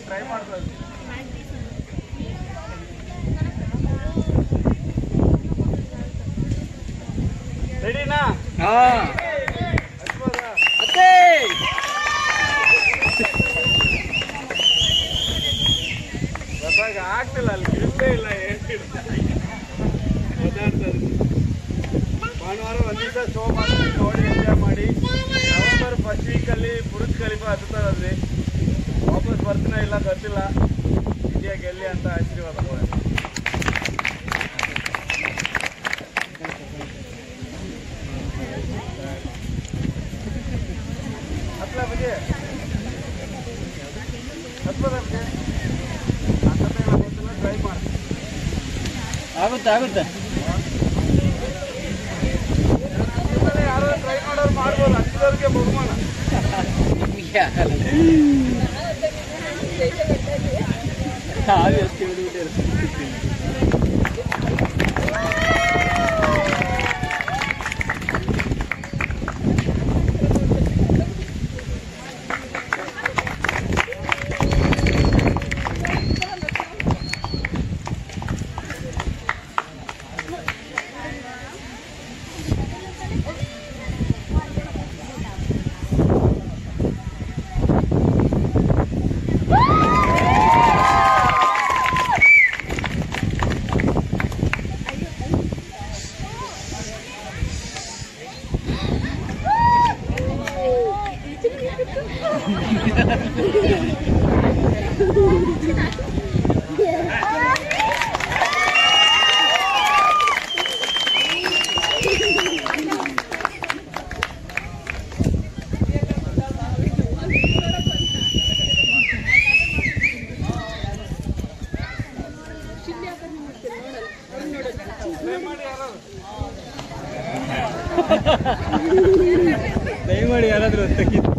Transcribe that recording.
try ಮಾಡ್ತಾ ಇದ್ದೀನಿ ರೆಡಿನಾ ಹಾ ಹಚ್ಬೋದಾ ಅತ್ತೆ ಗೊತ್ತಾಗ ಆಗ್ತಿಲ್ಲ ಅಲ್ಲಿ ಇರುತ್ತೇ ಇಲ್ಲ ಹೇಳ್ತಿಲ್ಲ ಓದಾಡ್ತಾ ಇದ್ದೀನಿ ಭಾನುವಾರ ಒಂದು ದಿವಸ ಶೋ ಮಾಡ್ತೀನಿ ನೋಡಿ ಎಂಜಾಯ್ ಮಾಡಿ ನವೆಂಬರ್ ಫಸ್ಟ್ ವೀಕಲ್ಲಿ ಬುರುಜ್ ಖಲೀಫಾ ಹತ್ತುತ್ತಾರಲ್ರಿ ವಾಪಸ್ ಬರ್ತೀನೋ ಇಲ್ಲ ಗೊತ್ತಿಲ್ಲ ಇಂಡಿಯಾ ಗೆಲ್ಲಿ ಅಂತ ಆಶೀರ್ವಾದ ಮಾಡಿ ಹತ್ತಲ ಬಗ್ಗೆ ಹತ್ಬೋದ ಬಗ್ಗೆ ಹತ್ತತ್ತೆ ಇಲ್ಲ ಗೊತ್ತಿಲ್ಲ ಟ್ರೈ ಮಾಡಿ ಆಗುತ್ತೆ ಆಗುತ್ತೆ ನಿಮ್ಮಲ್ಲಿ ಯಾರು ಟ್ರೈ ಮಾಡೋರು ಮಾಡ್ಬೋದು ಹತ್ತಿದವ್ರಿಗೆ ಬಹುಮಾನ ನಿಮ್ಗೆ ಆಗಲ್ಲ ಹಾಗೆ ಅಷ್ಟೇ ಹಿಡಿಬಿಟ್ಟಿರು ಟ್ರೈ ಮಾಡಿ ಯಾರು ದಯಮಾಡಿ ಯಾರಾದರೂ ತೆಗಿದ್ದು